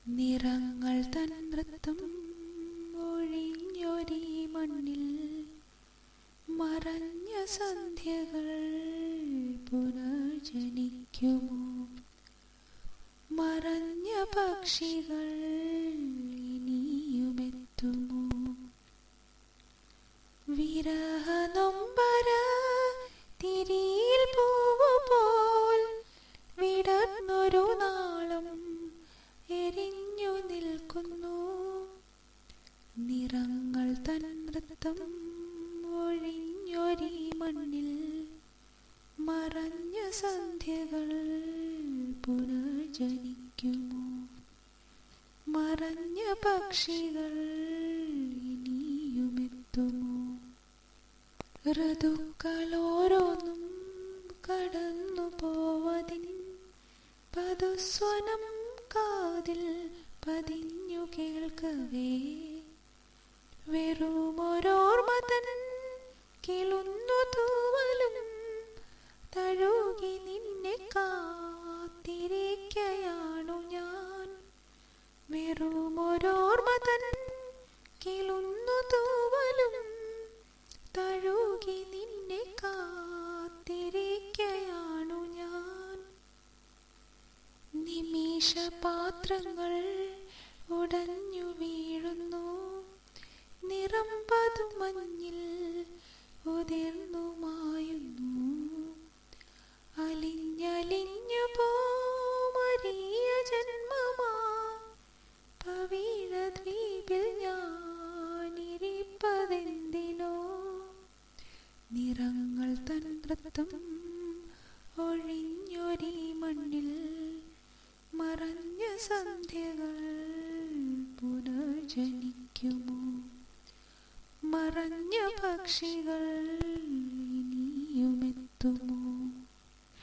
നിറങ്ങൾ തൻ നൃത്തം ഒഴിഞ്ഞൊരീ മണ്ണിൽ മറഞ്ഞ സന്ധ്യകൾ പുനർജനിക്കുമോ മറഞ്ഞ പക്ഷികൾ ഇനിയുമെത്തുമോ വിരഹനൊമ്പര തിരിയിൽ പൂവുപോൽ വിടർന്നൊരു നാളം എരിഞ്ഞു നിൽക്കുന്നു നിറങ്ങൾ തൻ നൃത്തം ഒഴിഞ്ഞൊരീ മണ്ണിൽ മറഞ്ഞ സന്ധ്യകൾ പുനർജനിക്കുമോ മറഞ്ഞ പക്ഷികൾ ഇനിയുമെത്തുമോ ഋതുക്കളോരോന്നും കടന്നു പോവതിൻ പതുസ്വനം കാതിൽ പതിഞ്ഞു കേൾക്കവേ വെറുമൊരോർമ്മ തൻ കിളുന്നു തൂവലും തഴുകി നിന്നെ കാത്തിരിക്കയാണു ഞാൻ വെറുമൊരോർമ്മ തൻ കിളുന്നു തൂവലും തഴുകി നിന്നെ കാത്തിരിക്കയാണു ഞാൻ നിമിഷപാത്രങ്ങൾ ഉടഞ്ഞു വീഴുന്നു നിറം പതുമഞ്ഞിൽ ഉതിർന്നു മായുന്നു അലിഞ്ഞലിഞ്ഞു പോമരിയ ജന്മമാ പവീഴ ദ്വീപിൽ ഞാനിരിപ്പതെന്തിനോ നിറങ്ങൾ തൻ നൃത്തം ഒഴിഞ്ഞൊരീ മണ്ണിൽ മറഞ്ഞ സന്ധ്യകൾ പുനർജനിക്കുമോ മറഞ്ഞ പക്ഷികൾ